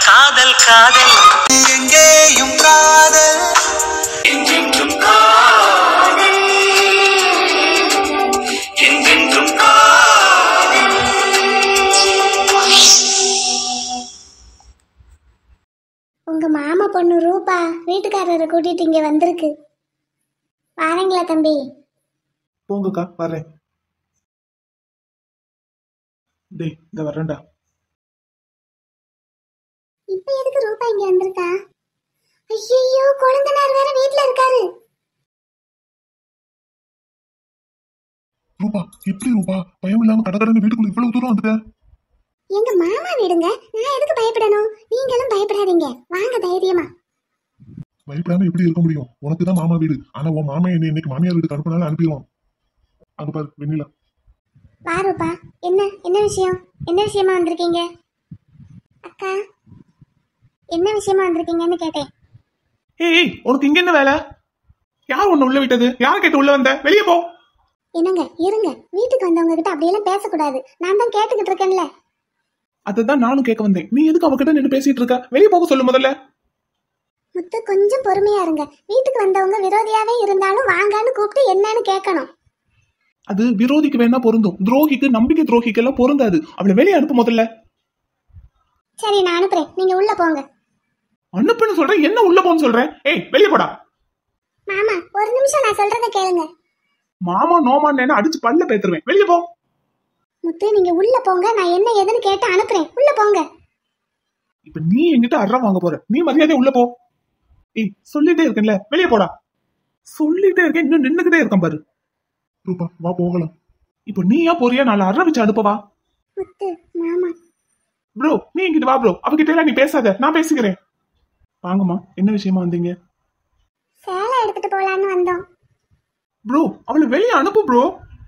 காதல் காதல் எங்கேயும் காதல் என்றென்றும் காதல் என்றென்றும் காதல் உங்க மாமா பொண்ணு ரூபா வீட்டுக்காரரை கூட்டிட்டு இங்க வந்திருக்கு வாரீங்களா தம்பி போங்கக்கா வரேன் டேய் இந்த வரேன்டா இப்ப எதுக்கு ரூபா இங்க வந்திருக்கா ஐயோ குழந்தைனார் வேற வீட்ல இருக்காரு ரூபா எப்படி ரூபா பயம் இல்லாம கடற்கடன்னு வீட்டுக்குள்ள இவ்வளவு தூரம் வந்துட்ட எங்க மாமா வீடுங்க நான் எதுக்கு பயப்படணும் நீங்களும் பயப்படாதீங்க வாங்க தைரியமா பயப்படாம எப்படி இருக்க முடியும் உனக்கு தான் மாமா வீடு ஆனா உன் மாமா என்னை இன்னைக்கு மாமியார் வீட்டுக்கு அனுப்பினாலும் அனுப்பிடுவான் அங்க பாரு வெண்ணிலா வா ரூபா என்ன என்ன விஷயம் என்ன விஷயமா வந்திருக்கீங்க அக்கா என்ன விஷயமா வந்திருக்கீங்கன்னு கேட்டேன் ஏய் உனக்கு இங்க என்ன வேலை யார் உன்னை உள்ள விட்டது யார் கேட்டு உள்ள வந்த வெளியே போ என்னங்க இருங்க வீட்டுக்கு வந்தவங்க கிட்ட அப்படியெல்லாம் பேசக்கூடாது நான் தான் கேட்டுக்கிட்டு இருக்கேன்ல அதுதான் நானும் கேட்க வந்தேன் நீ எதுக்கு அவகிட்ட நின்று பேசிட்டு இருக்க வெளியே போக சொல்லு முதல்ல முத்து கொஞ்சம் பொறுமையா இருங்க வீட்டுக்கு வந்தவங்க விரோதியாவே இருந்தாலும் வாங்கன்னு கூப்பிட்டு என்னன்னு கேட்கணும் அது விரோதிக்கு வேணா பொருந்தும் துரோகிக்கு நம்பிக்கை துரோகிக்கு எல்லாம் பொருந்தாது அவளை வெளியே அனுப்பு முதல்ல சரி நான் அனுப்புறேன் நீங்க உள்ள போங்க அனுப்புன்னு சொல்றேன் என்ன உள்ள போன்னு சொல்றேன் ஏய் வெளியே போடா மாமா ஒரு நிமிஷம் நான் சொல்றத கேளுங்க மாமா நோமான்னு அடிச்சு பல்ல பேத்துருவேன் வெளியே போ முத்து நீங்க உள்ள போங்க நான் என்ன ஏதுன்னு கேட்டு அனுப்புறேன் உள்ள போங்க இப்ப நீ என்கிட்ட அற வாங்க போற நீ மரியாதை உள்ள போ ஏய் சொல்லிட்டே இருக்கேன்ல வெளியே போடா சொல்லிட்டே இருக்கேன் இன்னும் நின்னுக்கிட்டே இருக்கேன் பாரு ரூபா வா போகலாம் இப்போ நீயா போறியா நாலு அற வச்சு அனுப்பவா முத்து மாமா ப்ரோ நீ என்கிட்ட வா ப்ரோ அவகிட்ட எல்லாம் நீ பேசாத நான் பேசிக்கிறேன் வாங்கம்மா என்ன விஷயமா வந்தீங்க சேலை எடுத்துட்டு போலான்னு வந்தோம் ப்ரோ அவளை வெளியே அனுப்பு ப்ரோ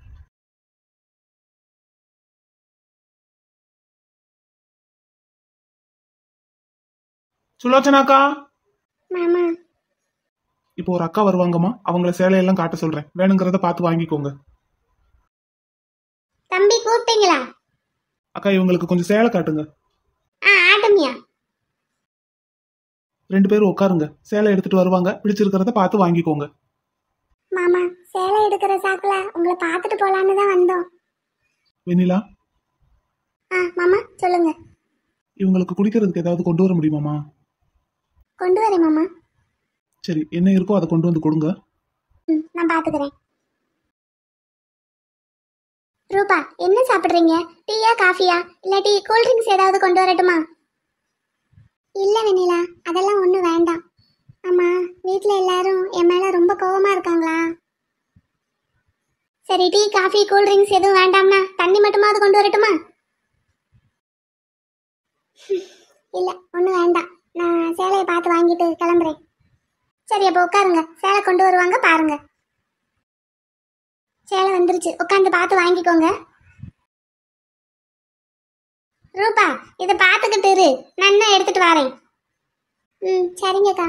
சுலோச்சனாக்கா மாமா இப்போ ஒரு அக்கா வருவாங்கம்மா அவங்கள சேலையெல்லாம் காட்ட சொல்றேன் வேணுங்கிறத பார்த்து வாங்கிக்கோங்க தம்பி கூப்பிட்டீங்களா அக்கா இவங்களுக்கு கொஞ்சம் சேலை காட்டுங்க ஆ ஆட்டமியா ரெண்டு பேரும் உட்காருங்க சேலை எடுத்துட்டு வருவாங்க பிடிச்சிருக்கிறத பார்த்து வாங்கிக்கோங்க மாமா சேலை எடுக்கிற சாக்குல உங்களை பார்த்துட்டு போலான்னு தான் வந்தோம் வெண்ணிலா ஆ மாமா சொல்லுங்க இவங்களுக்கு குடிக்கிறதுக்கு ஏதாவது கொண்டு வர முடியுமாமா கொண்டு வரேன் மாமா சரி என்ன இருக்கோ அதை கொண்டு வந்து கொடுங்க ம் நான் பாத்துக்கிறேன் ரூபா என்ன சாப்பிடுறீங்க டீயா காஃபியா இல்லாட்டி கூல் ட்ரிங்க்ஸ் ஏதாவது கொண்டு வரட்டுமா இல்ல வெண்ணிலா அதெல்லாம் ஒன்றும் வேண்டாம் ஆமா வீட்டில் எல்லாரும் என் மேல ரொம்ப கோவமா இருக்காங்களா சரி டீ காஃபி கூல் ட்ரிங்க்ஸ் எதுவும் வேண்டாம்னா தண்ணி மட்டுமாவது கொண்டு வரட்டுமா இல்ல ஒன்றும் வேண்டாம் நான் சேலையை பார்த்து வாங்கிட்டு கிளம்புறேன் சரி அப்போ உட்காருங்க சேலை கொண்டு வருவாங்க பாருங்க சேலை வந்துருச்சு உட்காந்து பார்த்து வாங்கிக்கோங்க ரூபா இதை பார்த்துக்கிட்டு இரு நான் இன்னும் எடுத்துட்டு வரேன் ம் சரிங்கக்கா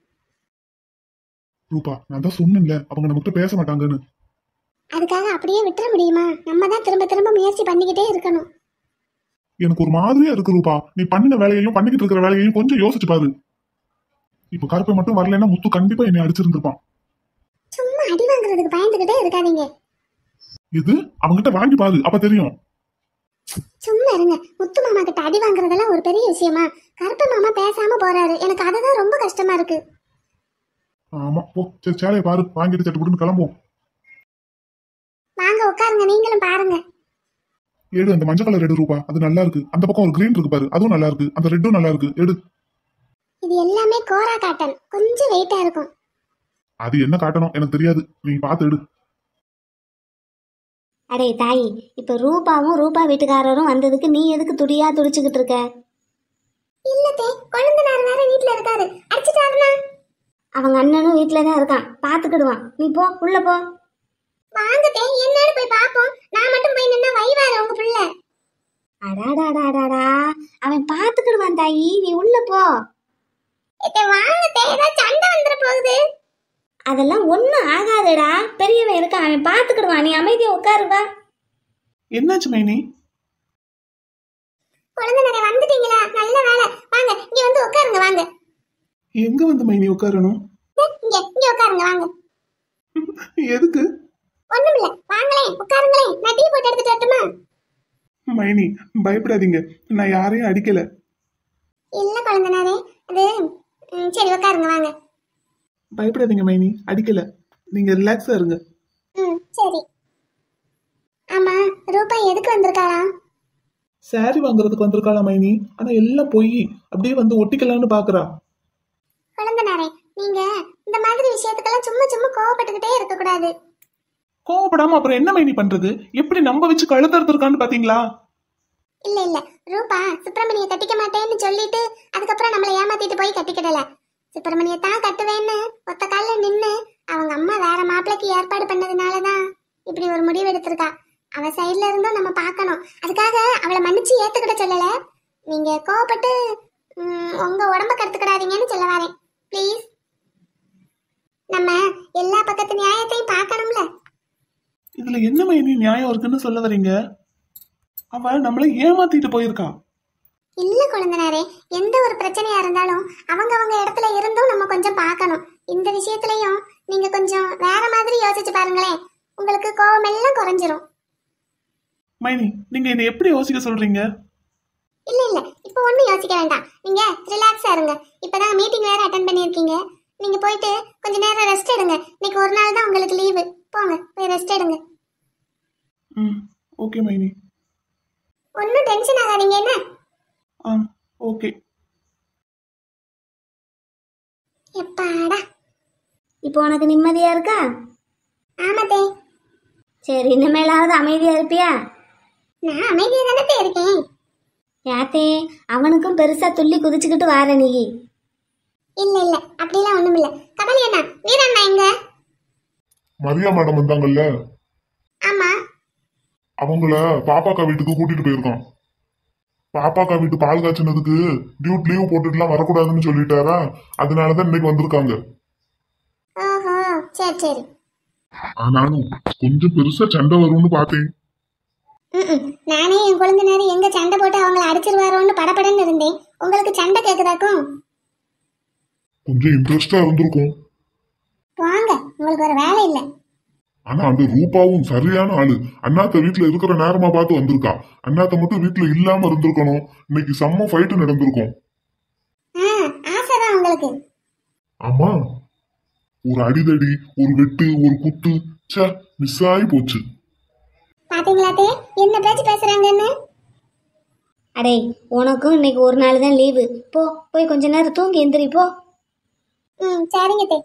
ரூபா நான் தான் சொன்னேன்ல அவங்க நம்மகிட்ட பேச மாட்டாங்கன்னு அதுக்காக அப்படியே விட்டுற முடியுமா நம்ம தான் திரும்ப திரும்ப முயற்சி பண்ணிக்கிட்டே இருக்கணும் எனக்கு ஒரு மாதிரியா இருக்கு ரூபா நீ பண்ணின வேலையையும் பண்ணிக்கிட்டு இருக்கிற வேலையையும் கொஞ்சம் யோசிச்சு பாரு இப்ப கருப்பை மட்டும் வரலைன்னா முத்து கண்டிப்பா என்னை அடிச்சிருந்திருப்பான் சும்மா அடி வாங்குறதுக்கு பயந்துக்கிட்டே இருக்காதீங்க இது அவங்கிட்ட வாங்கி பாரு அப்ப தெரியும் சும்மா இருங்க முத்து மாமா கிட்ட அடி வாங்குறதெல்லாம் ஒரு பெரிய விஷயமா கருப்பு மாமா பேசாம போறாரு எனக்கு அதுதான் ரொம்ப கஷ்டமா இருக்கு ஆமா போ சரி சேலையை பாரு வாங்கிட்டு சட்டு கிளம்புவோம் வாங்க உட்காருங்க நீங்களும் பாருங்க எடு அந்த மஞ்சள் கலர் எடு ரூபா அது நல்லா இருக்கு அந்த பக்கம் ஒரு கிரீன் இருக்கு பாரு அதுவும் நல்லா இருக்கு அந்த ரெட்டும் நல்லா இருக்கு எடு இது எல்லாமே கோரா காட்டன் கொஞ்சம் வெயிட்டா இருக்கும் அது என்ன காட்டணும் எனக்கு தெரியாது நீ பார்த்து எடு அடே தாயி இப்ப ரூபாவும் ரூபா வீட்டுக்காரரும் வந்ததுக்கு நீ எதுக்கு துடியா துடிச்சுக்கிட்டு இருக்க இல்லத்தே கொழுந்தனார் வேற வீட்ல இருக்காரு அடிச்சிட்டாருனா அவங்க அண்ணனும் வீட்டில தான் இருக்கான் பாத்துக்கிடுவான் நீ போ உள்ள போ வாங்கத்தே என்னன்னு போய் பாப்போம் நான் மட்டும் போய் நின்னா வைவாரு உங்க பிள்ளை அடாடாடாடாடா அவன் பாத்துக்கிடுவான் தாயி நீ உள்ள போ எத்தே வாங்கத்தே ஏதாவது சண்டை வந்துட போகுது அதெல்லாம் ஒண்ணும் ஆகாதுடா பெரியவன் இருக்கான் அவன் பாத்துக்கிடுவான் நீ அமைதியா உட்காரு வா என்னாச்சு மைனி குழந்தை நிறைய வந்துட்டீங்களா நல்ல வேலை வாங்க இங்க வந்து உட்காருங்க வாங்க எங்க வந்து மைனி உட்காரணும் இங்க இங்க உட்காருங்க வாங்க எதுக்கு ஒண்ணுமில்ல வாங்களேன் உட்காருங்களேன் நான் டீ போட்டு எடுத்துட்டு வரட்டுமா மைனி பயப்படாதீங்க நான் யாரையும் அடிக்கல இல்ல குழந்தைனாரே அது ம், சரி உட்காருங்க வாங்க பயப்படாதீங்க மைனி அடிக்கல நீங்க ரிலாக்ஸா இருங்க ம் சரி ஆமா ரூபா எதுக்கு வந்திருக்காளா சாரி வாங்குறதுக்கு வந்திருக்காளா மைனி ஆனா எல்லாம் போய் அப்படியே வந்து ஒட்டிக்கலாம்னு பாக்குறா குழந்தைனாரே நீங்க இந்த மாதிரி விஷயத்துக்கெல்லாம் சும்மா சும்மா கோவப்பட்டுக்கிட்டே இருக்க கூடாது கோவப்படாம அப்புறம் என்ன மைனி பண்றது எப்படி நம்ப வச்சு கழுத்தறுத்து இருக்கான்னு பாத்தீங்களா இல்ல இல்ல ரூபா சுப்பிரமணிய கட்டிக்க மாட்டேன்னு சொல்லிட்டு அதுக்கப்புறம் நம்மளை ஏமாத்திட்டு போய் கட்டிக்கிடல சுப்பிரமணிய தான் கட்டுவேன்னு ஒத்த கால்ல நின்னு அவங்க அம்மா வேற மாப்பிளைக்கு ஏற்பாடு பண்ணதுனாலதான் இப்படி ஒரு முடிவு எடுத்திருக்கா அவ சைடுல இருந்தும் நம்ம பார்க்கணும் அதுக்காக அவளை மன்னிச்சு ஏத்துக்கிட சொல்லல நீங்க கோவப்பட்டு ம், உங்க உடம்ப கருத்துக்கிடாதீங்கன்னு சொல்ல வரேன் ப்ளீஸ் நம்ம எல்லா பக்கத்து நியாயத்தையும் பார்க்கணும்ல இதுல என்ன மைனி நியாயம் இருக்குன்னு சொல்ல வரீங்க அவ நம்மள ஏமாத்திட்டு போயிருக்கா இல்ல குழந்தனாரே எந்த ஒரு பிரச்சனையா இருந்தாலும் அவங்க அவங்க இடத்துல இருந்தும் நம்ம கொஞ்சம் பார்க்கணும் இந்த விஷயத்துலயும் நீங்க கொஞ்சம் வேற மாதிரி யோசிச்சு பாருங்களேன் உங்களுக்கு கோவம் எல்லாம் குறைஞ்சிரும் மைனி நீங்க என்ன எப்படி யோசிக்க சொல்றீங்க இல்ல இல்ல இப்போ ஒண்ணும் யோசிக்க வேண்டாம் நீங்க ரிலாக்ஸா இருங்க இப்பதான் மீட்டிங் வேற அட்டன் பண்ணியிருக்கீங்க நீங்க போயிட்டு கொஞ்ச நேரம் ரெஸ்ட் எடுங்க இன்னைக்கு ஒரு நாள் தான் உங்களுக்கு லீவு போங்க போய் ரெஸ்ட் எடுங்க ம் ஓகே மைனி ஒன்றும் டென்ஷன் ஆகாதீங்க என்ன ஆ ஓகே எப்பாடா இப்போ உனக்கு நிம்மதியா இருக்கா ஆமாத்தே சரி இனிமேலாவது அமைதியா இருப்பியா நான் அமைதியா தானே இருக்கேன் யாத்தே அவனுக்கும் பெருசா துள்ளி குதிச்சுக்கிட்டு வார நீ இல்ல இல்ல அப்படிலாம் ஒண்ணும் இல்ல கமலி அண்ணா வீரண்ணா எங்க மரியா மேடம் வந்தாங்கல்ல ஆமா அவங்கள பாப்பாக்கா வீட்டுக்கு கூட்டிட்டு போயிருக்கான் பாப்பாக்கா வீட்டு பால் காய்ச்சினதுக்கு டியூட் லீவ் போட்டுட்டுலாம் வரக்கூடாதுன்னு சொல்லிட்டாரா அதனாலதான் இன்னைக்கு வந்திருக்காங்க ஓஹோ சரி சரி ஆனாலும் கொஞ்சம் பெருசா சண்டை வரும்னு பார்த்தேன் ம்ம். நானே என் குழந்தைனாரு எங்க சண்டை போட்டு அவங்கள அடிச்சிருவாரோன்னு படபடன்னு இருந்தேன் உங்களுக்கு சண்டை கேக்குதாக்கும் கொஞ்சம் இன்ட்ரெஸ்டா இருந்திருக்கும் வாங்க உங்களுக்கு ஒரு வேலை இல்ல ஆனா அந்த ரூபாவும் சரியான ஆளு அண்ணாத்த வீட்டுல இருக்கிற நேரமா பார்த்து வந்திருக்கா அண்ணாத்த மட்டும் வீட்டுல இல்லாம இருந்திருக்கணும் இன்னைக்கு செம்ம ஃபைட்டு நடந்திருக்கும் ஆ ஆசைதான் உங்களுக்கு ஆமா ஒரு அடிதடி ஒரு வெட்டு ஒரு குத்து ச்சே மிஸ் ஆகி போச்சு பாத்தீங்களாத்தே என்ன பேச்சு பேசுறாங்கன்னு அடே உனக்கும் இன்னைக்கு ஒரு நாள் தான் லீவு போ போய் கொஞ்ச நேரம் தூங்கி எந்திரி போ ம் சரிங்க தே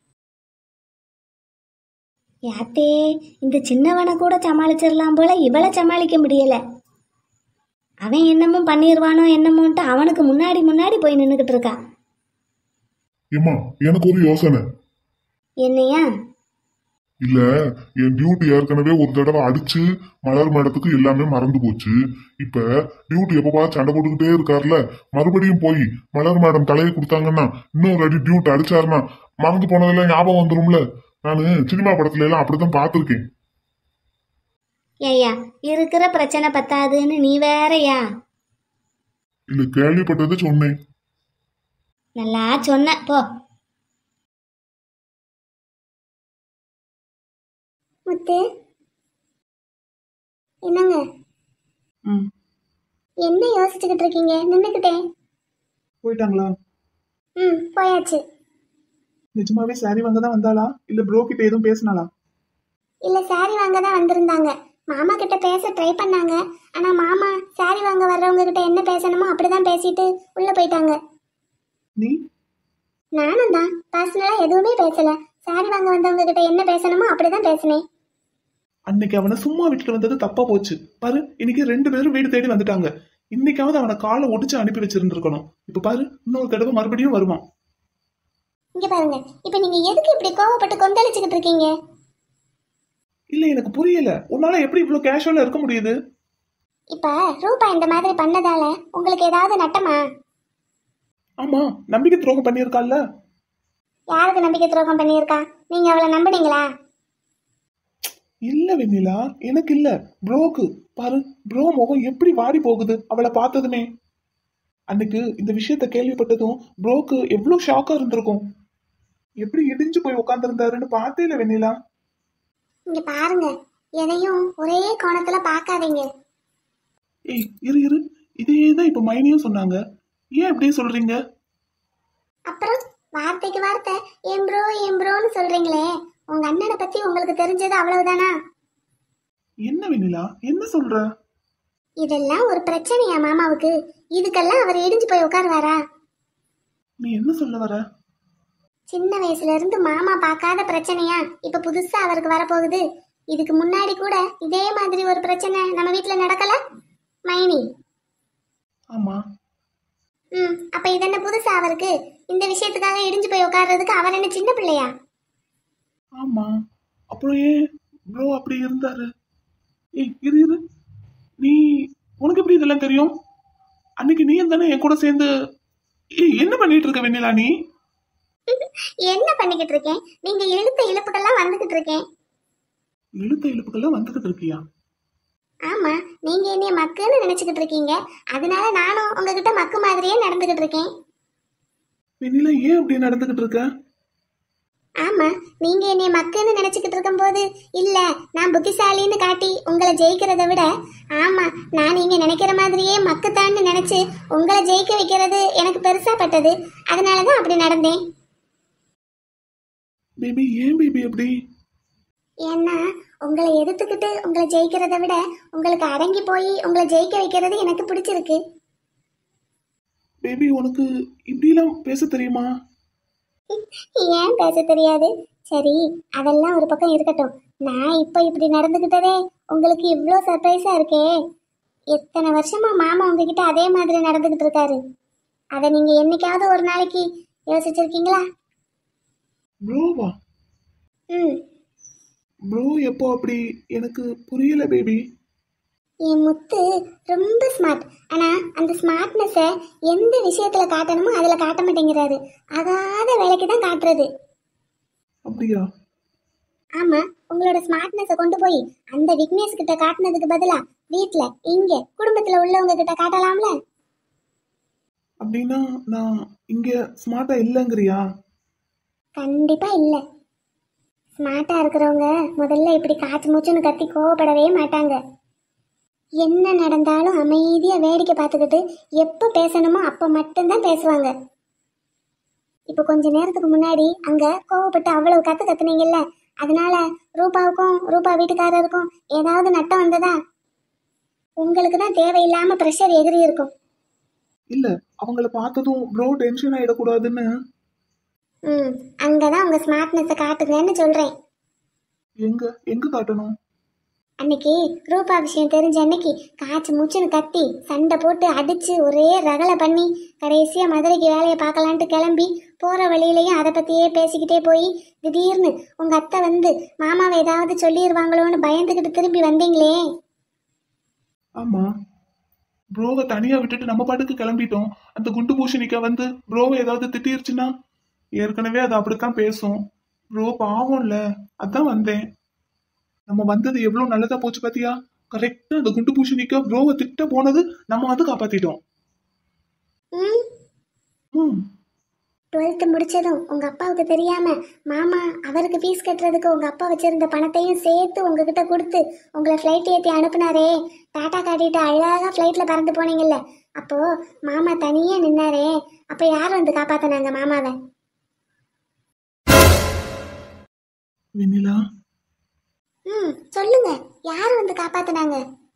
யாத்தே இந்த சின்னவனை கூட சமாளிச்சிடலாம் போல இவளை சமாளிக்க முடியல அவன் என்னமோ பண்ணிடுவானோ என்னமோன்ட்டு அவனுக்கு முன்னாடி முன்னாடி போய் நின்றுக்கிட்டு இருக்கா ஏம்மா எனக்கு ஒரு யோசனை என்னையா இல்ல என் டியூட்டி ஏற்கனவே ஒரு தடவை அடிச்சு மலர் மேடத்துக்கு எல்லாமே மறந்து போச்சு இப்ப டியூட்டி எப்ப பார்த்து சண்டை போட்டுக்கிட்டே இருக்காருல மறுபடியும் போய் மலர் மேடம் தலையை கொடுத்தாங்கன்னா இன்னொரு அடி டியூட்டி அடிச்சாருன்னா மறந்து போனதெல்லாம் ஞாபகம் வந்துரும்ல நானு சினிமா படத்துல எல்லாம் அப்படித்தான் பார்த்திருக்கேன் ஏய்யா இருக்கிற பிரச்சனை பத்தாதுன்னு நீ வேறயா இல்ல கேள்விப்பட்டதை சொன்னேன் நல்லா சொன்ன போ முத்து என்னங்க ம் என்ன யோசிச்சுக்கிட்டு இருக்கீங்க நின்னுக்கிட்டே போயிட்டாங்களா ம் போயாச்சு நிஜமாவே சாரி வாங்க தான் வந்தாளா இல்ல ப்ரோ கிட்ட எதுவும் பேசினாளா இல்ல சாரி வாங்க தான் வந்திருந்தாங்க மாமா கிட்ட பேச ட்ரை பண்ணாங்க ஆனா மாமா சாரி வாங்க வர்றவங்க கிட்ட என்ன பேசணுமோ அப்படிதான் பேசிட்டு உள்ள போயிட்டாங்க நீ நானும் தான் பர்சனலா எதுவுமே பேசல சாரி வாங்க வந்தவங்க கிட்ட என்ன பேசணுமோ அப்படிதான் பேசினேன் அன்னைக்கு அவனை சும்மா விட்டுட்டு வந்தது தப்பா போச்சு பாரு இன்னைக்கு ரெண்டு பேரும் வீடு தேடி வந்துட்டாங்க இன்னைக்காவது அவனை காலை ஒடிச்சு அனுப்பி வச்சிருந்துருக்கணும் இப்ப பாரு இன்னொரு தடவை மறுபடியும் வருவான் இங்க பாருங்க இப்ப நீங்க எதுக்கு இப்படி கோவப்பட்டு கொந்தளிச்சுக்கிட்டு இருக்கீங்க இல்ல எனக்கு புரியல உன்னால எப்படி இவ்வளவு கேஷுவலா இருக்க முடியுது இப்ப ரூபா இந்த மாதிரி பண்ணதால உங்களுக்கு ஏதாவது நட்டமா ஆமா நம்பிக்கை துரோகம் பண்ணியிருக்கால்ல யாருக்கு நம்பிக்கை துரோகம் பண்ணியிருக்கா நீங்க அவளை நம்புனீங்களா இல்ல வெண்ணிலா எனக்கு இல்ல ப்ரோக்கு பாரு ப்ரோ முகம் எப்படி வாடி போகுது அவளை பார்த்ததுமே அன்னைக்கு இந்த விஷயத்த கேள்விப்பட்டதும் ப்ரோக்கு எவ்வளவு ஷாக்கா இருந்திருக்கும் எப்படி இடிஞ்சு போய் உட்காந்துருந்தாருன்னு பார்த்தே இல்ல வெண்ணிலா இங்க பாருங்க எதையும் ஒரே கோணத்துல பார்க்காதீங்க ஏய் இரு இரு இதே தான் இப்ப மைனியும் சொன்னாங்க ஏன் இப்படியே சொல்றீங்க அப்புறம் வார்த்தைக்கு வார்த்தை என் ப்ரோ என் ப்ரோன்னு சொல்றீங்களே உங்க அண்ணனை பத்தி உங்களுக்கு தெரிஞ்சது அவ்வளவுதானா என்ன வெண்ணிலா என்ன சொல்ற இதெல்லாம் ஒரு பிரச்சனையா மாமாவுக்கு இதுக்கெல்லாம் அவர் இடிஞ்சு போய் உட்காருவாரா நீ என்ன சொல்ல வர சின்ன வயசுல இருந்து மாமா பார்க்காத பிரச்சனையா இப்ப புதுசா அவருக்கு வரப்போகுது இதுக்கு முன்னாடி கூட இதே மாதிரி ஒரு பிரச்சனை நம்ம வீட்ல நடக்கல மைனி ஆமா ம் அப்ப இதென்ன புதுசா அவருக்கு இந்த விஷயத்துக்காக இடிஞ்சு போய் உட்கார்றதுக்கு அவர் என்ன சின்ன பிள்ளையா ஆமா அப்புறம் ஏன் ப்ரோ அப்படி இருந்தாரு ஏய் இரு இரு நீ உனக்கு எப்படி இதெல்லாம் தெரியும் அன்னைக்கு நீ தானே என் கூட சேர்ந்து ஏய் என்ன பண்ணிட்டு இருக்க வெண்ணிலா நீ என்ன பண்ணிக்கிட்டு இருக்கேன் நீங்க இழுத்த இழுப்புக்கெல்லாம் வந்துகிட்டு இருக்கேன் இழுத்த இழுப்புக்கெல்லாம் வந்துகிட்டு இருக்கியா ஆமா நீங்க என்னைய மக்குன்னு நினைச்சுக்கிட்டு இருக்கீங்க அதனால நானும் உங்ககிட்ட மக்கு மாதிரியே நடந்துகிட்டு இருக்கேன் வெண்ணிலா ஏன் அப்படி நடந்துகிட்டு இருக்க ஆமா நீங்க என்னைய மக்குன்னு நினைச்சுக்கிட்டு இருக்கும்போது இல்ல நான் புத்திசாலின்னு காட்டி உங்களை ஜெயிக்கிறத விட ஆமா நான் நீங்க நினைக்கிற மாதிரியே மக்குத்தான்னு நினைச்சு உங்களை ஜெயிக்க வைக்கிறது எனக்கு பெருசா பட்டது அதனாலதான் அப்படி நடந்தேன் பேபி ஏன் பேபி அப்படி ஏன்னா உங்களை எதிர்த்துக்கிட்டு உங்களை ஜெயிக்கிறத விட உங்களுக்கு அடங்கி போய் உங்களை ஜெயிக்க வைக்கிறது எனக்கு பிடிச்சிருக்கு பேபி உனக்கு இப்படிலாம் பேச தெரியுமா ஏன் பேச தெரியாது சரி அதெல்லாம் ஒரு பக்கம் இருக்கட்டும் நான் இப்போ இப்படி நடந்துக்கிட்டதே உங்களுக்கு இவ்வளோ சர்ப்ரைஸா இருக்கே எத்தனை வருஷமா மாமா உங்ககிட்ட அதே மாதிரி நடந்துக்கிட்டு இருக்காரு அதை நீங்க என்னைக்காவது ஒரு நாளைக்கு யோசிச்சிருக்கீங்களா ப்ரோவா ம் ப்ரோ எப்போ அப்படி எனக்கு புரியல பேபி என் முத்து ரொம்ப ஸ்மார்ட் ஆனா அந்த ஸ்மார்ட்னஸை எந்த விஷயத்துல காட்டணுமோ அதுல காட்ட மாட்டேங்கிறாரு அகாத வேலைக்கு தான் காட்டுறது அப்படியா ஆமா உங்களோட ஸ்மார்ட்னஸை கொண்டு போய் அந்த விக்னேஷ் கிட்ட காட்டுனதுக்கு பதிலா வீட்ல இங்க குடும்பத்துல உள்ளவங்க கிட்ட காட்டலாம்ல அப்படின்னா நான் இங்க ஸ்மார்ட்டா இல்லைங்கிறியா கண்டிப்பா இல்ல ஸ்மார்ட்டா இருக்கிறவங்க முதல்ல இப்படி காய்ச்சி மூச்சுன்னு கத்தி கோவப்படவே மாட்டாங்க என்ன நடந்தாலும் அமைதியா வேடிக்கை பார்த்துக்கிட்டு எப்ப பேசணுமோ அப்ப மட்டும்தான் பேசுவாங்க இப்போ கொஞ்ச நேரத்துக்கு முன்னாடி அங்க கோவப்பட்டு அவ்வளவு கத்து கத்துனீங்கல்ல அதனால ரூபாவுக்கும் ரூபா வீட்டுக்காரருக்கும் ஏதாவது நட்டம் வந்ததா உங்களுக்கு தான் தேவையில்லாம ப்ரெஷர் எகிரி இருக்கும் இல்ல அவங்கள பார்த்ததும் ப்ரோ டென்ஷன் ஆயிடக்கூடாதுன்னு ம் அங்கதான் உங்க ஸ்மார்ட்னஸை காட்டுங்கன்னு சொல்றேன் எங்க எங்க காட்டணும் அன்னைக்கு ரூபா விஷயம் தெரிஞ்ச அன்னைக்கு காய்ச்சி மூச்சுன்னு கத்தி சண்டை போட்டு அடிச்சு ஒரே ரகலை பண்ணி கடைசியா மதுரைக்கு வேலையை பார்க்கலான்ட்டு கிளம்பி போற வழியிலையும் அதை பத்தியே பேசிக்கிட்டே போய் திடீர்னு உங்க அத்தை வந்து மாமாவை ஏதாவது சொல்லிடுவாங்களோன்னு பயந்துக்கிட்டு திரும்பி வந்தீங்களே ஆமா ப்ரோவை தனியா விட்டுட்டு நம்ம பாட்டுக்கு கிளம்பிட்டோம் அந்த குண்டு பூஷணிக்கா வந்து ப்ரோவை ஏதாவது திட்டிருச்சுன்னா ஏற்கனவே அது அப்படித்தான் பேசும் ப்ரோ பாவம்ல அதான் வந்தேன் நம்ம வந்தது எவ்வளவு நல்லதா போச்சு பாத்தியா கரெக்டா அந்த குண்டு பூஷணிக்கா ப்ரோவை திட்ட போனது நம்ம வந்து காப்பாத்திட்டோம் ம் ம் டுவெல்த்து முடிச்சதும் உங்க அப்பாவுக்கு தெரியாம மாமா அவருக்கு ஃபீஸ் கட்டுறதுக்கு உங்க அப்பா வச்சிருந்த பணத்தையும் சேர்த்து உங்ககிட்ட கொடுத்து உங்களை ஃப்ளைட் ஏற்றி அனுப்புனாரே டாட்டா காட்டிட்டு அழகா ஃப்ளைட்ல பறந்து போனீங்கல்ல அப்போ மாமா தனியா நின்னாரே அப்ப யார் வந்து காப்பாத்தினாங்க மாமாவை வெண்ணிலா ம் சொல்லுங்க யார் வந்து காப்பாத்தினாங்க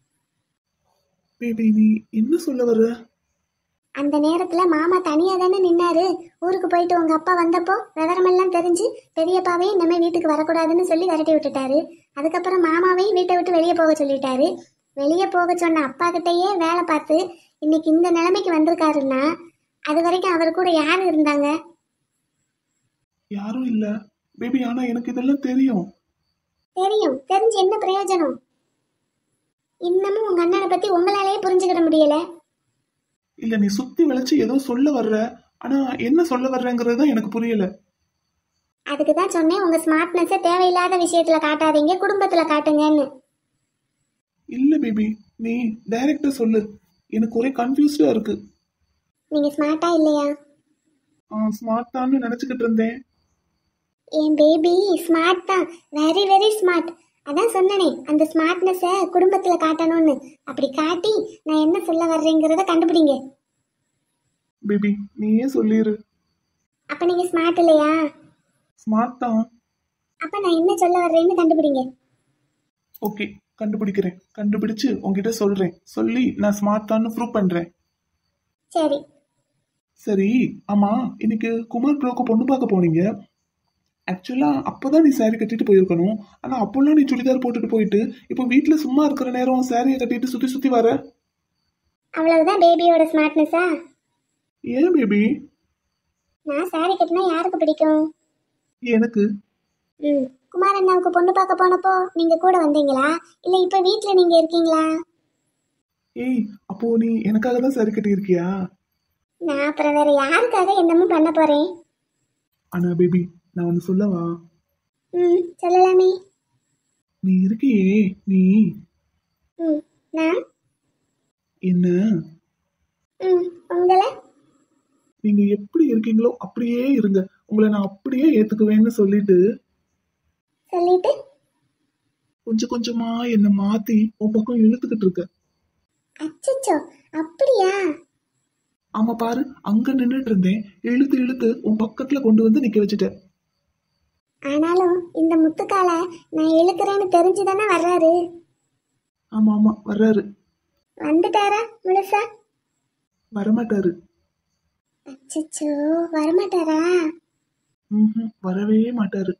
பேபி நீ என்ன சொல்ல வர்ற அந்த நேரத்துல மாமா தனியா தானே நின்னாரு ஊருக்கு போயிட்டு உங்க அப்பா வந்தப்போ விவரமெல்லாம் தெரிஞ்சு பெரியப்பாவையும் இனிமே வீட்டுக்கு வரக்கூடாதுன்னு சொல்லி விரட்டி விட்டுட்டாரு அதுக்கப்புறம் மாமாவையும் வீட்டை விட்டு வெளியே போக சொல்லிட்டாரு வெளியே போக சொன்ன அப்பா கிட்டயே வேலை பார்த்து இன்னைக்கு இந்த நிலைமைக்கு வந்திருக்காருன்னா அது வரைக்கும் அவர் கூட யார் இருந்தாங்க யாரும் இல்ல பேபி ஆனா எனக்கு இதெல்லாம் தெரியும் தெரியும் தெரிஞ்சு என்ன பிரயோஜனம் இன்னமும் உங்க அண்ணனை பத்தி உங்களாலேயே புரிஞ்சுக்கிட முடியல இல்ல நீ சுத்தி வளைச்சு ஏதோ சொல்ல வர்ற ஆனா என்ன சொல்ல வர்றங்கிறது தான் எனக்கு புரியல அதுக்கு தான் சொன்னேன் உங்க ஸ்மார்ட்னஸை தேவையில்லாத விஷயத்துல காட்டாதீங்க குடும்பத்துல காட்டுங்கன்னு இல்ல பேபி நீ டைரக்டா சொல்லு எனக்கு ஒரே கன்ஃபியூஸ்டா இருக்கு நீங்க ஸ்மார்ட்டா இல்லையா ஸ்மார்ட் தான் நினைச்சுக்கிட்டு இருந்தேன் என் பேபி ஸ்மார்ட் தான் வெரி வெரி ஸ்மார்ட் அதான் சொன்னனே அந்த ஸ்மார்ட்னஸை குடும்பத்துல காட்டணும்னு அப்படி காட்டி நான் என்ன சொல்ல வர்றேங்கிறத கண்டுபிடிங்க பேபி நீயே சொல்லிரு அப்ப நீங்க ஸ்மார்ட் இல்லையா ஸ்மார்ட் தான் அப்ப நான் என்ன சொல்ல வர்றேன்னு கண்டுபிடிங்க ஓகே கண்டுபிடிக்கிறேன் கண்டுபிடிச்சு உங்ககிட்ட சொல்றேன் சொல்லி நான் ஸ்மார்ட் தான் ப்ரூவ் பண்றேன் சரி சரி ஆமா இன்னைக்கு குமார் ப்ரோக்கு பொண்ணு பார்க்க போனீங்க ஆக்சுவலா அப்பதான் நீ saree கட்டிட்டு போயிருக்கணும் ஆனா அப்போல்லாம் நீ சுடிதார் போட்டுட்டு போயிட்டு இப்போ வீட்ல சும்மா இருக்கிற நேரம் சாரியை கட்டிட்டு சுத்தி சுத்தி வர அவ்வளவுதான் பேபியோட ஸ்மார்ட்னஸா ஏன் பேபி நான் சாரி கட்டினா யாருக்கு பிடிக்கும் எனக்கு ம் குமார் அண்ணாவுக்கு பொண்ணு பார்க்க போனப்போ நீங்க கூட வந்தீங்களா இல்ல இப்ப வீட்ல நீங்க இருக்கீங்களா ஏய் அப்போ நீ எனக்காக தான் saree கட்டி இருக்கியா நான் அப்புறம் வேற யாருக்காக என்னமோ பண்ண போறேன் ஆனா பேபி நான் ஒன்னு சொல்லவா ம் சொல்லலாமே நீ இருக்கியே நீ ம் நான் என்ன ம் உங்களை நீங்க எப்படி இருக்கீங்களோ அப்படியே இருங்க உங்களை நான் அப்படியே ஏத்துக்குவேன்னு சொல்லிட்டு சொல்லிட்டு கொஞ்சம் கொஞ்சமா என்ன மாத்தி உன் பக்கம் இழுத்துக்கிட்டு இருக்க அச்சச்சோ அப்படியா ஆமா பாரு அங்க நின்னுட்டு இருந்தேன் இழுத்து இழுத்து உன் பக்கத்துல கொண்டு வந்து நிக்க வச்சுட்டேன் ஆனாலும் இந்த முத்துக்கால நான் இழுக்கிறேன்னு தெரிஞ்சுதானே வர்றாரு ஆமா ஆமா வர்றாரு வந்துட்டாரா முழுசா வரமாட்டாரு அச்சச்சோ வரமாட்டாரா ம்ஹும், வரவே மாட்டாரு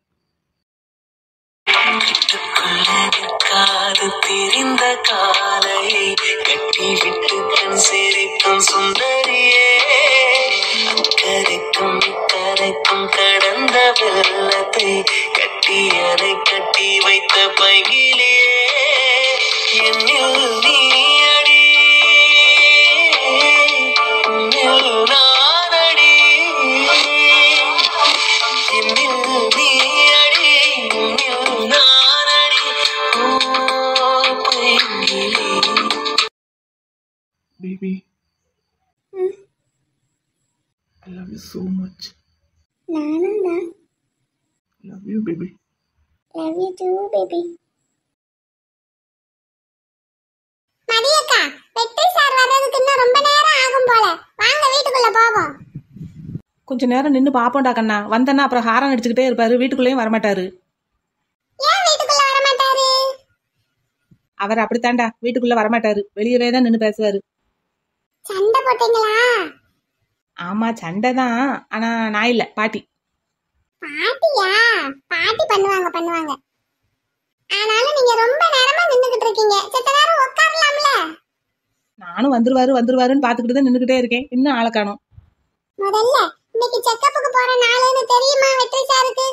காது தெரிந்த காலையை கட்டிவிட்டு கண் சிரிக்கும் சுந்தரியே அக்கரைக்கும் இக்கரைக்கும் கடந்த வெள்ளத்தை கட்டி அணை கட்டி வைத்த பைகிலே என்னில் நீ அடி உன்னில் நான் அடி என்னில் நீ அடி உன்னில் நான் அடி ஓ பைங்கிலே பேபி ம் I love you so much நானும் தான் love you baby love you too baby மதியக்கா வெற்றி சார் வர்றதுக்கு இன்னும் ரொம்ப நேரம் ஆகும் போல வாங்க வீட்டுக்குள்ள போவோம் கொஞ்ச நேரம் நின்று பார்ப்போம்டா கண்ணா வந்தேன்னா அப்புறம் ஹாரன் அடிச்சுக்கிட்டே இருப்பாரு வீட்டுக்குள்ளேயும் வரமாட்டாரு ஏன் வீட்டுக்குள்ள வர மாட்டாரு அவர் அப்படித்தான்டா வீட்டுக்குள்ள வரமாட்டாரு வெளியவே தான் நின்று பேசுவாரு சண்டை போட்டீங்களா ஆமா சண்டை தான் ஆனா நான் இல்ல பாட்டி பாட்டியா பாட்டி பண்ணுவாங்க பண்ணுவாங்க ஆனாலும் நீங்க ரொம்ப நேரமா நின்னுகிட்டு இருக்கீங்க செத்த நேரம் உட்காரலாம்ல நானும் வந்துருவாரு வந்துருவாருன்னு பாத்துக்கிட்டு தான் நின்றுகிட்டே இருக்கேன் இன்னும் ஆளை காணோம் முதல்ல இன்னைக்கு செக்கப்புக்கு போற நாளுன்னு தெரியுமா வெற்றி சாருக்கு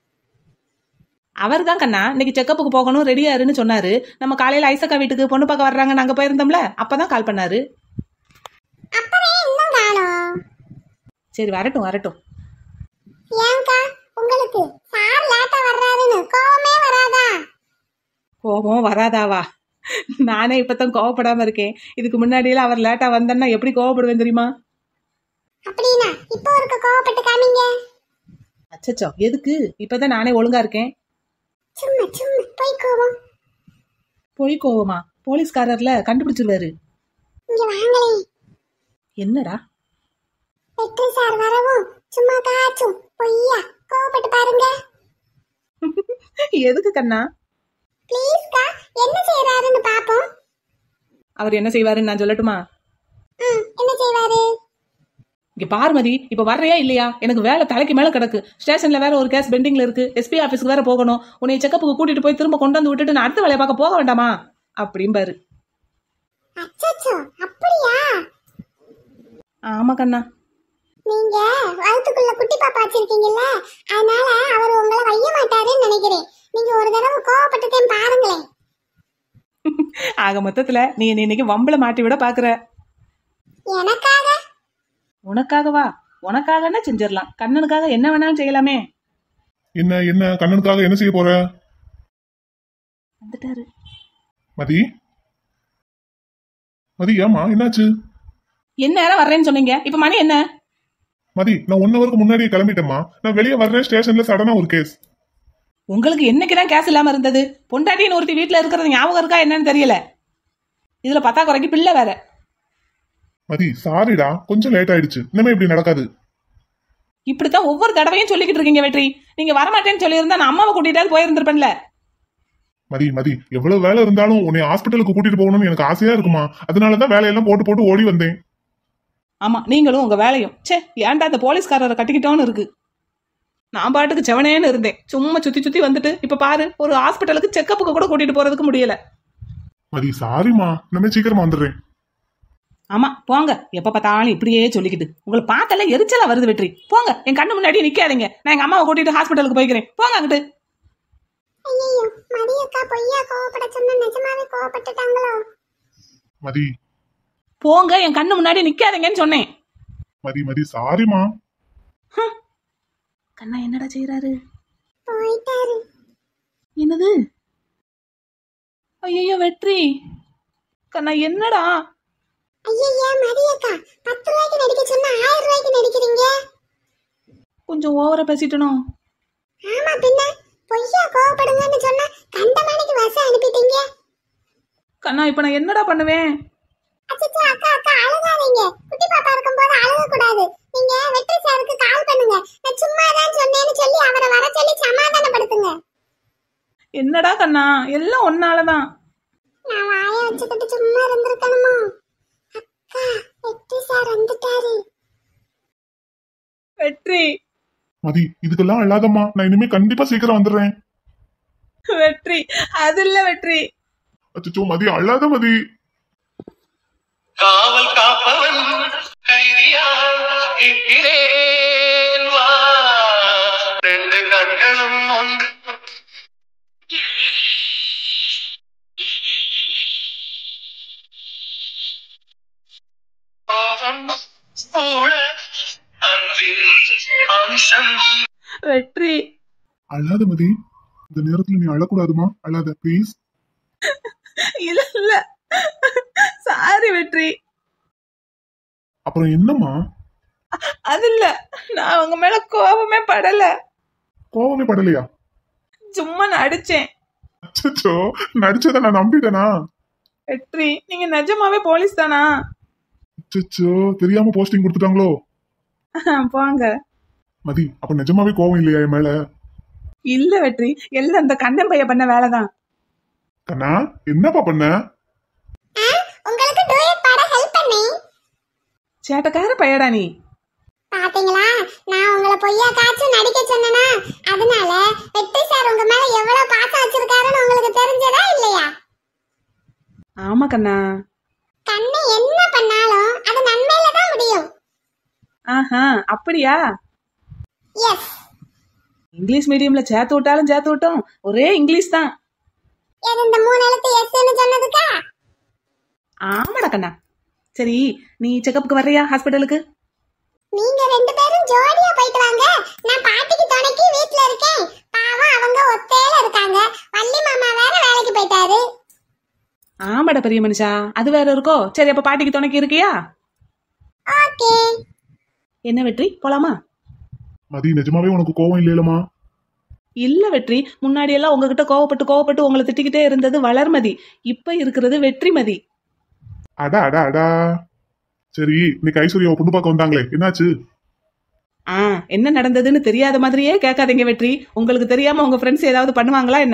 அவர் தான் கண்ணா இன்னைக்கு செக்கப்புக்கு போகணும் ரெடியா இருன்னு சொன்னாரு நம்ம காலையில ஐசக்கா வீட்டுக்கு பொண்ணு பார்க்க வர்றாங்க நாங்க போயிருந்தோம்ல அப்பதான் கால் பண்ணாரு அப்புறம் ஏன் இன்னும் காணோம் சரி வரட்டும் வரட்டும் ஏன்க்கா உங்களுக்கு சார் லேட்டா வர்றாருன்னு கோவமே வராதா கோபம் வராதாவா நானே இப்பதான் கோவப்படாம இருக்கேன் இதுக்கு முன்னாடியில அவர் லேட்டா வந்தேன்னா எப்படி கோவப்படுவேன் தெரியுமா அப்படின்னா இப்போ இருக்க கோவப்பட்டு காமிங்க அச்சச்சோ எதுக்கு இப்பதான் நானே ஒழுங்கா இருக்கேன் சும்மா சும்மா போய் கோவம் பொய் கோவமா போலீஸ்காரர்ல கண்டுபிடிச்சிருவாரு இங்க வாங்களே என்னடா வெற்றி சார் வரவும் சும்மா காச்சும் பொய்யா கோவப்பட்டு பாருங்க எதுக்கு கண்ணா ப்ளீஸ்க்கா என்ன செய்யறாருன்னு பாப்போம் அவர் என்ன செய்வாருன்னு நான் சொல்லட்டுமா ம் என்ன செய்வாரு இங்க பார்மதி இப்ப வர்றியா இல்லையா எனக்கு வேலை தலைக்கு மேல கிடக்கு ஸ்டேஷன்ல வேற ஒரு கேஸ் பெண்டிங்ல இருக்கு எஸ்பி ஆபீஸ்க்கு வேற போகணும் உன்னை செக்கப்புக்கு கூட்டிட்டு போய் திரும்ப கொண்டு வந்து விட்டுட்டு நான் அடுத்த வேலையை பார்க்க போக வேண்டாமா அப்படிம்பாரு அச்சச்சோ அப்படியா ஆமா கண்ணா நீங்க வயித்துக்குள்ள குட்டி பாப்பா வச்சிருக்கீங்கல்ல அதனால அவர் உங்களை வைய மாட்டாருன்னு நினைக்கிறேன் நீங்க ஒரு தடவை கோவப்பட்டுட்டேன் பாருங்களேன் ஆக மொத்தத்துல நீ என்னை இன்னைக்கு வம்பள மாட்டி விட பாக்குற எனக்காக உனக்காகவா உனக்காகன்னா செஞ்சிடலாம் கண்ணனுக்காக என்ன வேணாலும் செய்யலாமே என்ன என்ன கண்ணனுக்காக என்ன செய்ய போற வந்துட்டாரு மதி மதி ஏமா என்னாச்சு என்ன நேரம் வர்றேன்னு சொன்னீங்க இப்ப மணி என்ன மதி நான் ஒன் ஹவருக்கு முன்னாடியே கிளம்பிட்டேம்மா நான் வெளியே வர்றேன் ஸ்டேஷன்ல சடனா ஒரு கேஸ் உங்களுக்கு என்னைக்குதான் கேஸ் இல்லாம இருந்தது பொண்டாட்டின்னு ஒருத்தி வீட்டுல இருக்கிறது ஞாபகம் இருக்கா என்னன்னு தெரியல இதுல பத்தா குறைக்கு பிள்ளை வேற மதி சாரிடா கொஞ்சம் லேட் ஆயிடுச்சு இனிமே இப்படி நடக்காது இப்படித்தான் ஒவ்வொரு தடவையும் சொல்லிக்கிட்டு இருக்கீங்க வெற்றி நீங்க வரமாட்டேன்னு சொல்லியிருந்தா நான் அம்மாவை கூட்டிட்டாவது போயிருந்திருப்பேன்ல மதி மதி எவ்வளவு வேலை இருந்தாலும் உன்னை ஹாஸ்பிட்டலுக்கு கூட்டிட்டு போகணும்னு எனக்கு ஆசையா இருக்குமா அதனாலதான் வேலையெல்லாம் போட்டு போட்டு ஓடி வந்தேன் ஆமா நீங்களும் உங்க வேலையும் ச்சே ஏன்டா அந்த போலீஸ்காரரை கட்டிக்கிட்டோன்னு இருக்கு நான் பாட்டுக்கு செவனேன்னு இருந்தேன் சும்மா சுத்தி சுத்தி வந்துட்டு இப்ப பாரு ஒரு ஹாஸ்பிட்டலுக்கு செக்கப்புக்கு கூட கூட்டிட்டு போறதுக்கு முடியல மதி சாரிம்மா இனிமே சீக்கிரமா வந்துடுறேன் ஆமா போங்க எப்ப பார்த்தாலும் இப்படியே சொல்லிக்கிட்டு உங்களை பார்த்தாலே எரிச்சலா வருது வெற்றி போங்க என் கண்ணு முன்னாடி நிக்காதீங்க நான் எங்க அம்மாவை கூட்டிட்டு ஹாஸ்பிட்டலுக்கு போய்க்கிறேன் போங்க அங்கிட்டு ஐயோ மதியக்கா பொய்யா கோவப்பட சொன்னா நிஜமாவே கோவப்பட்டுட்டாங்களோ மதி போங்க என் கண்ணு முன்னாடி நிக்காதீங்கன்னு சொன்னேன் மதி மதி சாரிம்மா கண்ணா என்னடா செய்யறாரு போயிட்டாரு என்னது ஐயோ வெற்றி கண்ணா என்னடா ஐயய்யா மதியக்கா பத்து ரூபாய்க்கு நடிக்க சொன்னா ஆயிரம் ரூபாய்க்கு நடிக்கிறீங்க கொஞ்சம் ஓவரா பேசிட்டனோ ஆமா பின்ன பொய்யா கோவப்படுங்கன்னு சொன்னா கண்டமானிக்கு வசம் அனுப்பிட்டீங்க கண்ணா இப்ப நான் என்னடா பண்ணுவேன் அச்சச்சோ அக்கா அக்கா அழுகாதீங்க குட்டி பாப்பா இருக்கும்போது அழுக கூடாது நீங்க வெற்றி சாருக்கு கால் பண்ணுங்க நான் சும்மா தான் சொன்னேன்னு சொல்லி அவரை வர சொல்லி சமாதானப்படுத்துங்க என்னடா கண்ணா எல்லாம் ஒன்னாலதான் நான் வாய வச்சுக்கிட்டு சும்மா இருந்திருக்கணுமா அக்கா வெற்றி சார் வந்துட்டாரு வெற்றி மதி இதுக்கெல்லாம் அழாதம்மா நான் இனிமே கண்டிப்பா சீக்கிரம் வந்துடுறேன் வெற்றி அது இல்ல வெற்றி அச்சோ மதி அழாத மதி காவல் காப்பவன் கைதியா இருக்கிறேன் வா ரெண்டு கண்களும் ஒன்று பாவம் கூட அன்பின் அம்சம் வெற்றி அழாத மதி இந்த நேரத்துல நீ அழக்கூடாதுமா அழாத ப்ளீஸ் இல்ல இல்ல சாரி வெற்றி அப்புறம் என்னம்மா அது இல்ல நான் அவங்க மேல கோபமே படல கோவமே படலையா சும்மா நடிச்சேன் அச்சோ நடிச்சதை நான் நம்பிட்டேனா வெற்றி நீங்க நிஜமாவே போலீஸ் தானா அச்சோ தெரியாம போஸ்டிங் கொடுத்துட்டாங்களோ போங்க மதி அப்ப நிஜமாவே கோவம் இல்லையா என் மேல இல்ல வெற்றி எல்லாம் அந்த கண்ணன் பைய பண்ண வேலைதான் கண்ணா என்னப்பா பண்ண உங்களுக்கு டூயட் பாட ஹெல்ப் பண்ணேன் சேட்டக்கார பையடா நீ பாத்தீங்களா நான் உங்களை பொய்யா காய்ச்சும் நடிக்க சொன்னனா அதனால வெற்றி சார் உங்க மேல எவ்வளவு பாசம் வச்சிருக்காருன்னு உங்களுக்கு தெரிஞ்சதா இல்லையா ஆமா கண்ணா கண்ணு என்ன பண்ணாலும் அது நன்மையில தான் முடியும் ஆஹா அப்படியா எஸ் இங்கிலீஷ் மீடியம்ல சேர்த்து விட்டாலும் சேர்த்து விட்டோம் ஒரே இங்கிலீஷ் தான் எது இந்த மூணு எழுத்து எஸ்ன்னு சொன்னதுக்கா ஆமாடா கண்ணா சரி நீ செக்கப்புக்கு வர்றியா ஹாஸ்பிட்டலுக்கு நீங்க ரெண்டு பேரும் ஜோடியா போயிட்டு வாங்க நான் பாட்டிக்கு துணைக்கு வீட்ல இருக்கேன் பாவம் அவங்க ஒத்தையில இருக்காங்க வள்ளி மாமா வேற வேலைக்கு போயிட்டாரு ஆமாடா பெரிய மனுஷா அது வேற இருக்கோ சரி அப்ப பாட்டிக்கு துணைக்கு இருக்கியா ஓகே என்ன வெற்றி போலாமா மதி நிஜமாவே உனக்கு கோவம் இல்லையலமா இல்ல வெற்றி முன்னாடி எல்லாம் உங்ககிட்ட கோவப்பட்டு கோவப்பட்டு உங்களை திட்டிக்கிட்டே இருந்தது வளர்மதி இப்ப இருக்கிறது வெற்றிமதி அடா அடா அடா சரி இன்னைக்கு ஐஸ்வர்யாவை பொண்ணு பார்க்க வந்தாங்களே என்னாச்சு ஆ என்ன நடந்ததுன்னு தெரியாத மாதிரியே கேட்காதீங்க வெற்றி உங்களுக்கு தெரியாம உங்க ஃப்ரெண்ட்ஸ் ஏதாவது பண்ணுவாங்களா என்ன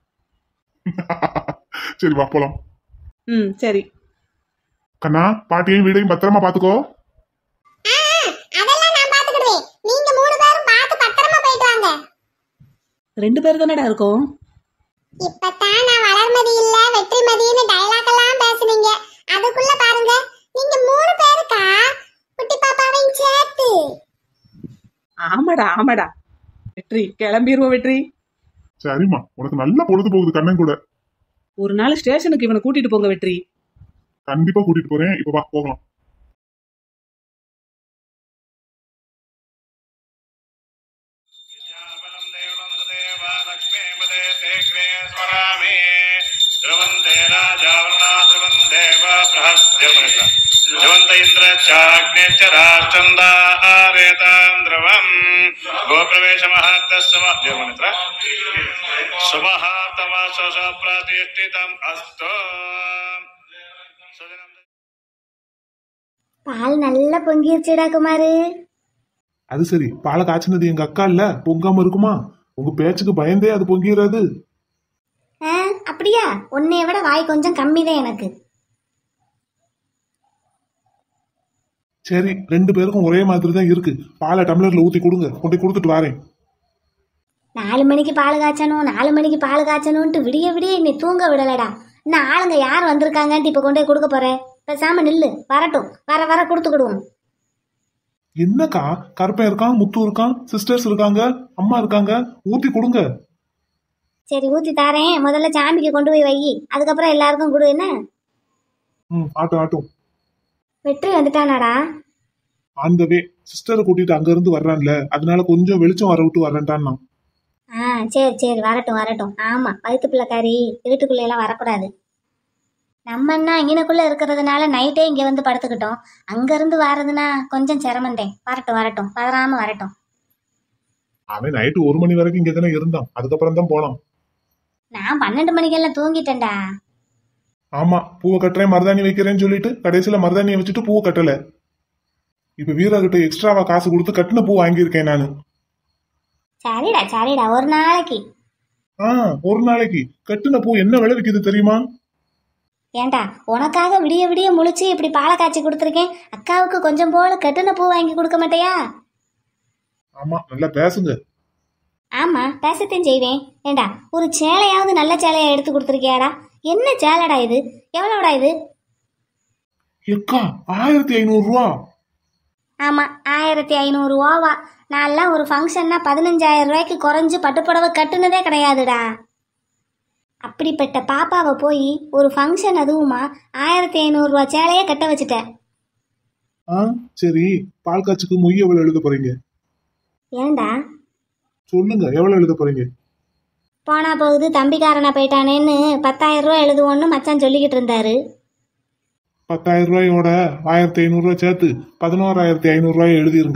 சரி வா போலாம் ம் சரி கண்ணா பாட்டியையும் வீடையும் பத்திரமா பாத்துக்கோ ஆ அதெல்லாம் நான் பாத்துக்கிடுவேன் நீங்க மூணு பேரும் பார்த்து பத்திரமா போயிட்டு வாங்க ரெண்டு பேர் தானடா இருக்கோம் இப்பதான் நான் வளர்மதி இல்ல வெற்றிமதின்னு டயலாக் எல்லாம் பேசுனீங்க அதுக்குள்ள பாருங்க நீங்க மூணு பேருக்கா குட்டி பாப்பாவையும் சேர்த்து ஆமாடா ஆமாடா வெற்றி கிளம்பிடுவோம் வெற்றி சரிம்மா உனக்கு நல்ல பொழுது போகுது கண்ணன் கூட ஒரு நாள் ஸ்டேஷனுக்கு இவனை கூட்டிட்டு போங்க வெற்றி கண்டிப்பா கூட்டிட்டு போறேன் இப்ப வா போகலாம் बलं देवं तदेव लक्ष्मीपदे तेऽग्रे स्मरामि ध्रुवं ते राजावृणा ध्रुवं देव बृहस्पति ದೇವಮನಿತ್ರ ಜವಂತ ಇಂದ್ರ ಚಾಗ್ನೆ ಚ ರಾಷ್ಟ್ರಂದಾರೇತಾಂ ದ್ರವಂ ಗೋಪ್ರವೇಶ ಮಹಾತ್ತಸ್ವ ದೇವಮನಿತ್ರ ಸುಮಹಾತಮ ಸ್ವಸ ಪ್ರತಿಷ್ಠಿತಂ ಅಸ್ತು ಸುದಿನಂ பால் நல்லா பொங்கிருச்சுடா குமாரு அது சரி பாலை காய்ச்சினது எங்க அக்கா இல்ல பொங்காம இருக்குமா உங்க பேச்சுக்கு பயந்தே அது பொங்கிடுறது ஆ அப்படியா உன்னைய விட வாய் கொஞ்சம் கம்மி தான் எனக்கு சரி ரெண்டு பேருக்கும் ஒரே மாதிரி தான் இருக்கு பாலை டம்ளர்ல ஊத்தி கொடுங்க கொண்டு போய் கொடுத்துட்டு வரேன் நாலு மணிக்கு பால் காய்ச்சணும் நாலு மணிக்கு பால் காய்ச்சணும்ட்டு விடிய விடிய நீ தூங்க விடலடா இன்னும் ஆளுங்க யார் வந்திருக்காங்கன்ட்டு இப்போ கொண்டு போய் கொடுக்க போறேன் பேசாம நில்லு வரட்டும் வர வர கொடுத்துக்கிடுவோம் என்னக்கா கருப்பன் இருக்கான் முத்து இருக்கான் சிஸ்டர்ஸ் இருக்காங்க அம்மா இருக்காங்க ஊத்தி கொடுங்க சரி ஊத்தி தாரேன் முதல்ல சாமிக்கு கொண்டு போய் வை அதுக்கப்புறம் எல்லாருக்கும் கொடு என்ன ம் ஆட்டும் ஆட்டும் வெற்றி வந்துட்டானாடா அந்த வே சிஸ்டரை கூட்டிட்டு அங்க இருந்து வர்றான்ல அதனால கொஞ்சம் வெளிச்சம் வர விட்டு வரேன்டான் நான் ஆ சரி சரி வரட்டும் வரட்டும் ஆமா வயிற்று பிள்ளைக்காரி வீட்டுக்குள்ள எல்லாம் வரக்கூடாது நம்ம என்ன இங்கனக்குள்ள இருக்கிறதுனால நைட்டே இங்க வந்து படுத்துக்கிட்டோம் அங்க இருந்து வர்றதுன்னா கொஞ்சம் சிரமந்தேன் வரட்டும் வரட்டும் பதறாம வரட்டும் அவன் நைட்டு ஒரு மணி வரைக்கும் இங்க தானே இருந்தான் அதுக்கப்புறம் தான் போனான் நான் பன்னெண்டு மணிக்கெல்லாம் தூங்கிட்டேன்டா ஆமா பூவை கட்டுறேன் மருதாணி வைக்கிறேன்னு சொல்லிட்டு கடைசியில மருதாணியை வச்சுட்டு பூவை கட்டல இப்ப வீரா கிட்ட எக்ஸ்ட்ராவா காசு கொடுத்து கட்டின பூ வாங்கியிருக்கேன் நானு சரிடா சரிடா ஒரு நாளைக்கு ஆ ஒரு நாளைக்கு கட்டின பூ என்ன விலை விக்குது தெரியுமா ஏன்டா உனக்காக விடிய விடிய முழிச்சு இப்படி பாலை காய்ச்சி கொடுத்துருக்கேன் அக்காவுக்கு கொஞ்சம் போல கட்டுன பூ வாங்கி கொடுக்க மாட்டியா ஆமா நல்லா பேசுங்க ஆமா பேசத்தையும் செய்வேன் ஏண்டா ஒரு சேலையாவது நல்ல சேலையா எடுத்து கொடுத்துருக்கியாடா என்ன சேலைடா இது எவ்வளோடா இது எக்கா ஆயிரத்தி ஐநூறு ரூபா ஆமா ஆயிரத்தி ஐநூறுரூவாவா நான்லாம் ஒரு ஃபங்க்ஷன்னா பதினஞ்சாயிரம் ரூபாய்க்கு குறைஞ்சு பட்டுப்புடவை கட்டுனதே கிடையாதுடா அப்படிப்பட்ட பாப்பாவை போய் ஒரு ஃபங்க்ஷன் அதுவுமா ஆயிரத்தி ஐநூறுரூவா சேலையே கட்ட வச்சுட்டேன் ஆ சரி பால் காய்ச்சுக்கு மொய் எவ்வளவு எழுத போறீங்க ஏன்டா சொல்லுங்க எவ்வளவு எழுத போறீங்க போனா போகுது தம்பிக்காரனா போயிட்டானேன்னு பத்தாயிரம் ரூபா எழுதுவோன்னு மச்சான் சொல்லிக்கிட்டு இருந்தாரு பத்தாயிரம் ரூபாயோட ஆயிரத்தி ஐநூறு ரூபாய் சேர்த்து பதினோராயிரத்தி ஐநூறு ரூபாய் எழுதிருங்க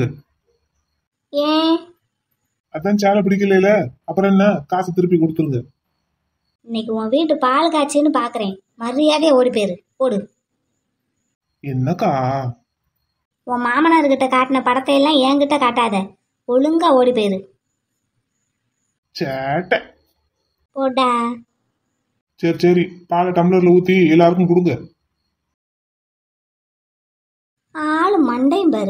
ஏன் அதான் சேலை பிடிக்கல அப்புறம் என்ன காசு திருப்பி கொடுத்துருங்க இன்னைக்கு உன் வீட்டு பால் காய்ச்சின்னு பார்க்குறேன் மரியாதையை ஓடி போயிரு ஓடு என்னக்கா உன் மாமனார்கிட்ட காட்டின படத்தை எல்லாம் என்கிட்ட காட்டாத ஒழுங்கா ஓடி போயிரு சேட்டை போடா சரி சரி பாலை டம்ளர்ல ஊத்தி எல்லாருக்கும் கொடுங்க ஆளு மண்டையும் பாரு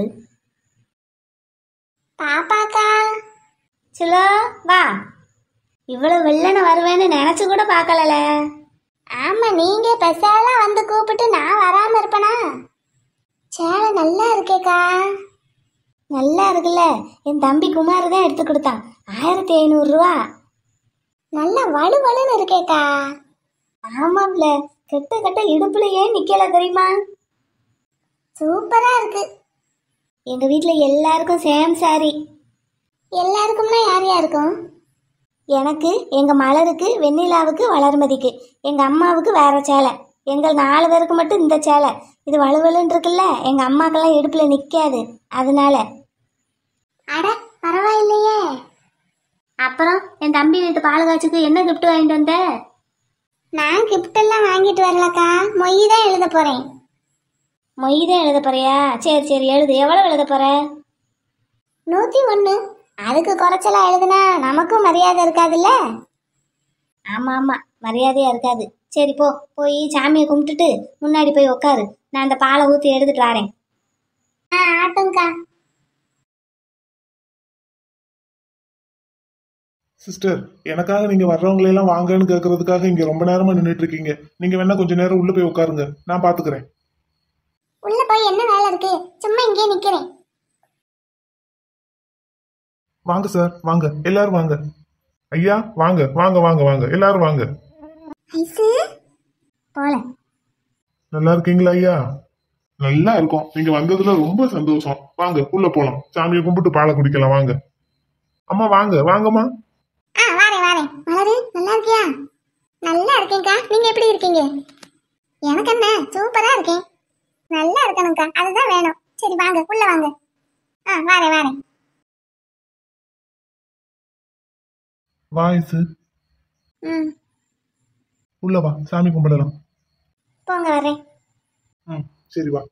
பாப்பாக்கா சிலோ வா இவ்வளவு வெள்ளன வருவேன்னு நினைச்சு கூட பார்க்கலல ஆமா நீங்க பெசாலா வந்து கூப்பிட்டு நான் வராம இருப்பனா சேலை நல்லா இருக்கேக்கா நல்லா இருக்குல்ல என் தம்பி குமார் தான் எடுத்து கொடுத்தான் ஆயிரத்தி ஐநூறுரூவா நல்லா வலு வலுன்னு இருக்கேக்கா ஆமாம்ல கெட்ட கெட்ட இடுப்புலயே நிக்கல தெரியுமா சூப்பரா இருக்கு எங்க வீட்ல எல்லாருக்கும் சேம் சாரி எல்லாருக்கும்னா யார் யாருக்கும் எனக்கு எங்க மலருக்கு வெண்ணிலாவுக்கு வளர்மதிக்கு எங்க அம்மாவுக்கு வேற சேலை எங்கள் நாலு பேருக்கு மட்டும் இந்த சேலை இது வலுவலுன்னு இருக்குல்ல எங்க அம்மாக்கெல்லாம் இடுப்புல நிக்காது அதனால அட பரவாயில்லையே அப்புறம் என் தம்பி வீட்டு பால் காய்ச்சுக்கு என்ன கிஃப்ட் வாங்கிட்டு வந்த நான் கிஃப்ட் எல்லாம் வாங்கிட்டு வரலக்கா மொய் தான் எழுத போறேன் மொய் தான் எழுத போறியா சரி சரி எழுது எவ்வளவு எழுத போற நூத்தி ஒண்ணு அதுக்கு குறைச்சலா எழுதுனா நமக்கும் மரியாதை இருக்காதுல்ல ஆமா ஆமா மரியாதையா இருக்காது சரி போ போய் சாமியை கும்பிட்டுட்டு முன்னாடி போய் உட்காரு நான் அந்த பாலை ஊத்தி எடுத்துட்டு வரேன் ஆ ஆட்டும்க்கா சிஸ்டர் எனக்காக நீங்க வர்றவங்களை எல்லாம் வாங்கன்னு கேட்கறதுக்காக இங்க ரொம்ப நேரமா நின்னுட்டு இருக்கீங்க நீங்க வேணா கொஞ்ச நேரம் உள்ள போய் உட்காருங்க நான் பாத்துக்கிறேன் உள்ள போய் என்ன வேலை இருக்கு சும்மா இங்கேயே நிக்கிறேன் வாங்க சார் வாங்க எல்லாரும் வாங்க ஐயா வாங்க வாங்க வாங்க வாங்க எல்லாரும் வாங்க ஐசு போல நல்லா இருக்கீங்களா ஐயா நல்லா இருக்கோம் நீங்க வந்ததுல ரொம்ப சந்தோஷம் வாங்க உள்ள போலாம் சாமியை கும்பிட்டு பாலை குடிக்கலாம் வாங்க அம்மா வாங்க வாங்கம்மா ஆ வாரேன் வாரேன் மலரு நல்லா இருக்கியா நல்லா இருக்கேன்க்கா நீங்க எப்படி இருக்கீங்க எனக்கு என்ன சூப்பரா இருக்கேன் நல்லா இருக்கணும்க்கா அதுதான் வேணும் சரி வாங்க உள்ள வாங்க ஆ வாரேன் வாரேன் வாய்ஸ் ம் உள்ள வா சாமி கும்பிடலாம் போங்க வரேன் ம் சரி வா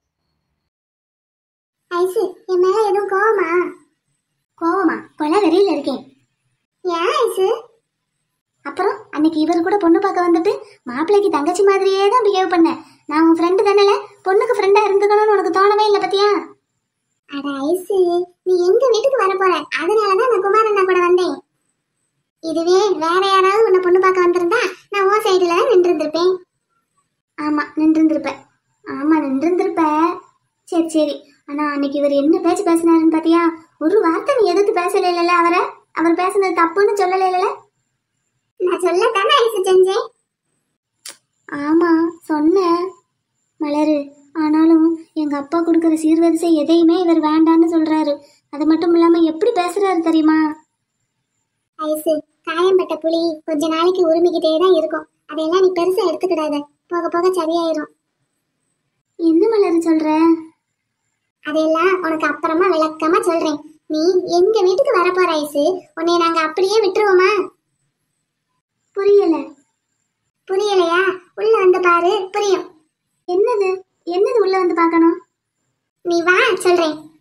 ஐசு என் மேல எதுவும் கோவமா கோவமா கொலை வெறியில இருக்கேன் ஏன் ஐசு அப்புறம் அன்னைக்கு இவர் கூட பொண்ணு பார்க்க வந்துட்டு மாப்பிள்ளைக்கு தங்கச்சி மாதிரியே தான் பிஹேவ் பண்ணேன் நான் உன் ஃப்ரெண்டு தானேல பொண்ணுக்கு ஃப்ரெண்டா இருந்துக்கணும்னு உனக்கு தோணவே இல்லை பத்தியா அட ஐசு நீ எங்க வீட்டுக்கு வர போற அதனாலதான் நான் குமாரண்ணா கூட வந்தேன் இதுவே வேற யாராவது உன்னை பொண்ணு பார்க்க வந்திருந்தா நான் ஓ சைடுல தான் நின்று இருந்திருப்பேன் ஆமா நின்றுந்திருப்ப ஆமா நின்றுந்திருப்ப சரி சரி ஆனா அன்னைக்கு இவர் என்ன பேச்சு பேசினாருன்னு பாத்தியா ஒரு வார்த்தை நீ எதிர்த்து பேசல இல்ல அவரை அவர் பேசுனது தப்புன்னு சொல்லல இல்ல நான் சொல்லத்தானே ஐசு செஞ்சேன் ஆமா சொன்னேன் மலரு ஆனாலும் எங்க அப்பா கொடுக்குற சீர்வரிசை எதையுமே இவர் வேண்டான்னு சொல்றாரு அது மட்டும் இல்லாம எப்படி பேசுறாரு தெரியுமா ஐசு காயம்பட்ட புலி கொஞ்ச நாளைக்கு உரிமிக்கிட்டே தான் இருக்கும் அதையெல்லாம் நீ பெருசா எடுத்துக்கிடாத போக போக சரியாயிரும் என்ன மலரு சொல்ற அதையெல்லாம் உனக்கு அப்புறமா விளக்கமா சொல்றேன் நீ எங்க வீட்டுக்கு வர போற ஐசு உன்னை நாங்க அப்படியே விட்டுருவோமா புரியல புரியலையா உள்ள வந்து பாரு புரியும் என்னது என்னது உள்ள வந்து பார்க்கணும் நீ வா சொல்றேன்